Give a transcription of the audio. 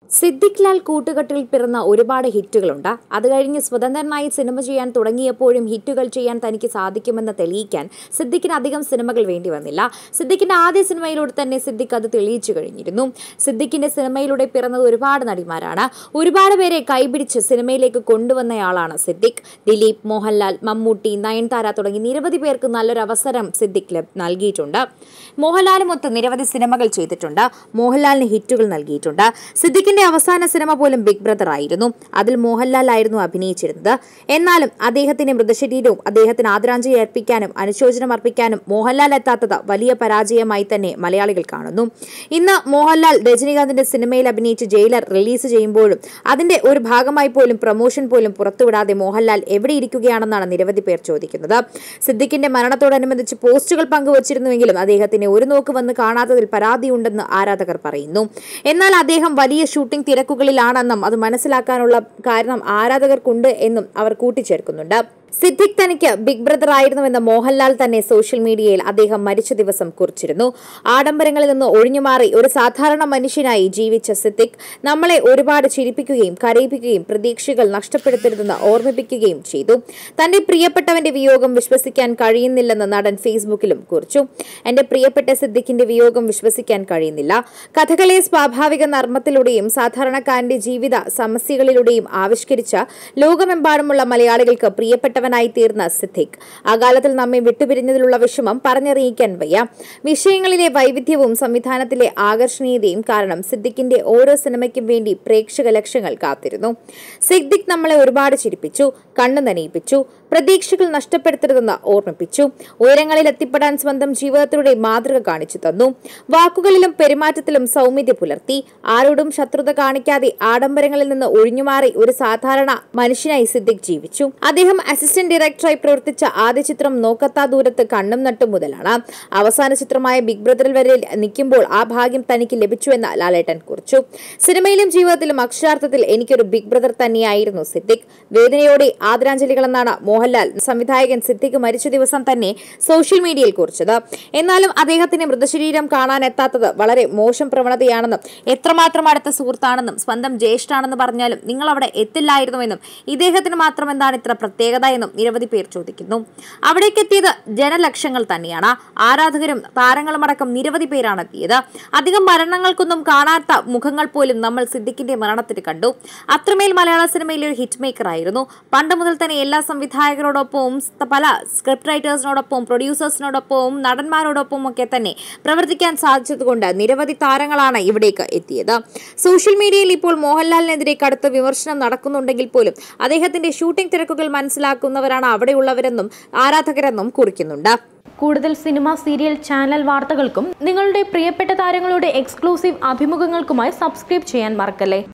സിദ്ദിഖ് ലാൽ കൂട്ടുകെട്ടിൽ പിറന്ന ഒരുപാട് ഹിറ്റുകളുണ്ട് അത് കഴിഞ്ഞ് സ്വതന്ത്രനായി സിനിമ ചെയ്യാൻ തുടങ്ങിയപ്പോഴും ഹിറ്റുകൾ ചെയ്യാൻ തനിക്ക് സാധിക്കുമെന്ന് തെളിയിക്കാൻ സിദ്ദിഖിന് അധികം സിനിമകൾ വേണ്ടി വന്നില്ല സിദ്ദിഖിന്റെ ആദ്യ സിനിമയിലൂടെ തന്നെ സിദ്ദിഖ് അത് തെളിയിച്ചു കഴിഞ്ഞിരുന്നു സിദ്ദിഖിന്റെ സിനിമയിലൂടെ പിറന്നത് ഒരുപാട് നടിമാരാണ് ഒരുപാട് പേരെ കൈപിടിച്ച് സിനിമയിലേക്ക് കൊണ്ടുവന്നയാളാണ് സിദ്ദിഖ് ദിലീപ് മോഹൻലാൽ മമ്മൂട്ടി നയൻതാര തുടങ്ങി നിരവധി പേർക്ക് നല്ലൊരു അവസരം സിദ്ദിഖ് ലബ് നൽകിയിട്ടുണ്ട് മോഹൻലാലുമൊത്ത് നിരവധി സിനിമകൾ ചെയ്തിട്ടുണ്ട് മോഹൻലാലിന് ഹിറ്റുകൾ നൽകിയിട്ടുണ്ട് സിദ്ദിഖിന്റെ അവസാന സിനിമ പോലും ബിഗ് ബ്രദർ ആയിരുന്നു അതിൽ മോഹൻലാൽ ആയിരുന്നു അഭിനയിച്ചിരുന്നത് എന്നാലും അദ്ദേഹത്തിന്റെ മൃതശരീരവും അദ്ദേഹത്തിന് ആദരാഞ്ജലി അർപ്പിക്കാനും അനുശോചനം അർപ്പിക്കാനും മോഹൻലാൽ എത്താത്തത് വലിയ പരാജയമായി തന്നെ മലയാളികൾ കാണുന്നു ഇന്ന് മോഹൻലാൽ രജനീകാന്തിന്റെ സിനിമയിൽ അഭിനയിച്ച് ജയിലർ റിലീസ് ചെയ്യുമ്പോഴും അതിന്റെ ഒരു ഭാഗമായി പോലും പ്രൊമോഷൻ പോലും പുറത്തുവിടാതെ മോഹൻലാൽ എവിടെ ഇരിക്കുകയാണെന്നാണ് നിരവധി പേർ ചോദിക്കുന്നത് സിദ്ദിഖിന്റെ മരണത്തോടനുബന്ധിച്ച് പോസ്റ്റുകൾ പങ്കുവച്ചിരുന്നുവെങ്കിലും അദ്ദേഹത്തിന് ഒരു നോക്ക് വന്ന് കാണാത്തതിൽ പരാതിയുണ്ടെന്ന് ആരാധകർ പറയുന്നു എന്നാൽ അദ്ദേഹം വലിയ ഷൂട്ടിംഗ് തിരക്കുകളിലാണെന്നും അത് മനസ്സിലാക്കാനുള്ള കാരണം ആരാധകർക്കുണ്ട് എന്നും അവർ കൂട്ടിച്ചേർക്കുന്നുണ്ട് സിദ്ദിഖ് തനിക്ക് ബിഗ് ബ്രദർ ആയിരുന്നുവെന്ന് മോഹൻലാൽ തന്നെ സോഷ്യൽ മീഡിയയിൽ അദ്ദേഹം മരിച്ച ദിവസം കുറിച്ചിരുന്നു ആഡംബരങ്ങളിൽ നിന്ന് ഒഴിഞ്ഞുമാറി ഒരു സാധാരണ മനുഷ്യനായി ജീവിച്ച സിദ്ദിഖ് നമ്മളെ ഒരുപാട് ചിരിപ്പിക്കുകയും കരയിപ്പിക്കുകയും പ്രതീക്ഷകൾ നഷ്ടപ്പെടുത്തരുതെന്ന് ഓർമ്മിപ്പിക്കുകയും ചെയ്തു തന്റെ പ്രിയപ്പെട്ടവന്റെ വിയോഗം വിശ്വസിക്കാൻ കഴിയുന്നില്ലെന്ന് നടൻ ഫേസ്ബുക്കിലും കുറിച്ചു എന്റെ പ്രിയപ്പെട്ട സിദ്ദിഖിന്റെ വിയോഗം വിശ്വസിക്കാൻ കഴിയുന്നില്ല കഥകളെ സ്വാഭാവിക നർമ്മത്തിലൂടെയും സാധാരണക്കാരന്റെ ജീവിത സമസ്യകളിലൂടെയും ആവിഷ്കരിച്ച ലോകമെമ്പാടുമുള്ള മലയാളികൾക്ക് പ്രിയപ്പെട്ടവനായി തീർന്ന സിദ്ദിഖ് അകാലത്തിൽ നമ്മെ വിട്ടുപിരിഞ്ഞതിലുള്ള വിഷമം പറഞ്ഞറിയിക്കാൻ വയ്യ വിഷയങ്ങളിലെ വൈവിധ്യവും സംവിധാനത്തിലെ ആകർഷണീയതയും കാരണം സിദ്ദിഖിന്റെ ഓരോ സിനിമയ്ക്കും വേണ്ടി പ്രേക്ഷക ലക്ഷങ്ങൾ കാത്തിരുന്നു സിദ്ദിഖ് നമ്മളെ ഒരുപാട് ചിരിപ്പിച്ചു കണ്ണു നനയിപ്പിച്ചു പ്രതീക്ഷകൾ നഷ്ടപ്പെടുത്തരുതെന്ന് ഓർമ്മിപ്പിച്ചു ഉയരങ്ങളിൽ എത്തിപ്പെടാൻ സ്വന്തം ജീവിതത്തിലൂടെ മാതൃക കാണിച്ചു തന്നു വാക്കുകളിലും പെരുമാറ്റത്തിലും സൗമ്യത പുലർത്തി ആരോടും ശത്രുത കാണിക്കാതെ ആഡംബരങ്ങളിൽ നിന്ന് ഒഴിഞ്ഞുമാറി ഒരു സാധാരണ മനുഷ്യനായി സിദ്ദിഖ് ജീവിച്ചു അദ്ദേഹം അസിസ്റ്റന്റ് ഡയറക്ടറായി പ്രവർത്തിച്ച ആദ്യ ചിത്രം നോക്കത്താ ദൂരത്ത് കണ്ണും നട്ടും മുതലാണ് അവസാന ചിത്രമായ ബിഗ് ബ്രദറിൽ വരെ നിൽക്കുമ്പോൾ ആ ഭാഗ്യം തനിക്ക് ലഭിച്ചുവെന്ന് ലാലേട്ടൻ കുറിച്ചു സിനിമയിലും ജീവിതത്തിലും അക്ഷരാർത്ഥത്തിൽ എനിക്കൊരു ബിഗ് ബ്രദർ തന്നെയായിരുന്നു സിദ്ദിഖ് വേദനയോടെ ആദരാഞ്ജലികളെന്നാണ് മോഹൻലാൽ സംവിധായകൻ സിദ്ദിഖ് മരിച്ച ദിവസം തന്നെ സോഷ്യൽ മീഡിയയിൽ കുറിച്ചത് എന്നാലും അദ്ദേഹത്തിന്റെ മൃതശരീരം കാണാൻ എത്താത്തത് വളരെ മോശം പ്രവണതയാണെന്നും എത്രമാത്രം അടുത്ത സുഹൃത്താണെന്നും സ്വന്തം ജ്യേഷ്ഠാണെന്ന് പറഞ്ഞാലും നിങ്ങൾ അവിടെ എത്തില്ലായിരുന്നുവെന്നും ഇദ്ദേഹത്തിന് മാത്രം എന്താണ് ഇത്ര പ്രത്യേകത എന്നും നിരവധി പേർ ചോദിക്കുന്നു അവിടേക്ക് എത്തിയത് ജനലക്ഷങ്ങൾ തന്നെയാണ് ആരാധകരും താരങ്ങളുമടക്കം നിരവധി പേരാണ് എത്തിയത് അധികം മരണങ്ങൾക്കൊന്നും കാണാത്ത മുഖങ്ങൾ പോലും നമ്മൾ സിദ്ദിഖിന്റെ മരണത്തിന് കണ്ടു അത്രമേൽ മലയാള സിനിമയിലെ ഒരു ഹിറ്റ് മേക്കർ ആയിരുന്നു പണ്ട് മുതൽ തന്നെ എല്ലാ സംവിധായകരോടൊപ്പവും പല സ്ക്രിപ്റ്റ് റൈറ്റേഴ്സിനോടൊപ്പവും പ്രൊഡ്യൂസേഴ്സിനോടൊപ്പവും നടന്മാരോടൊപ്പവും ഒക്കെ തന്നെ പ്രവർത്തിക്കാൻ സാധിച്ചതുകൊണ്ട് നിരവധി താരങ്ങളാണ് ഇവിടേക്ക് എത്തിയത് സോഷ്യൽ മീഡിയയിൽ ഇപ്പോൾ മോഹൻലാലിനെതിരെ കടുത്ത വിമർശനം നടക്കുന്നുണ്ടെങ്കിൽ പോലും അദ്ദേഹത്തിന്റെ ഷൂട്ടിംഗ് തിരക്കുകൾ മനസ്സിലാക്കുന്നവരാണ് അവിടെയുള്ളവരെന്നും ആരാധകരെന്നും കുറിക്കുന്നുണ്ട് കൂടുതൽ സിനിമ സീരിയൽ ചാനൽ വാർത്തകൾക്കും നിങ്ങളുടെ പ്രിയപ്പെട്ട താരങ്ങളുടെ എക്സ്ക്ലൂസീവ് അഭിമുഖങ്ങൾക്കുമായി സബ്സ്ക്രൈബ് ചെയ്യാൻ മറക്കല്ലേ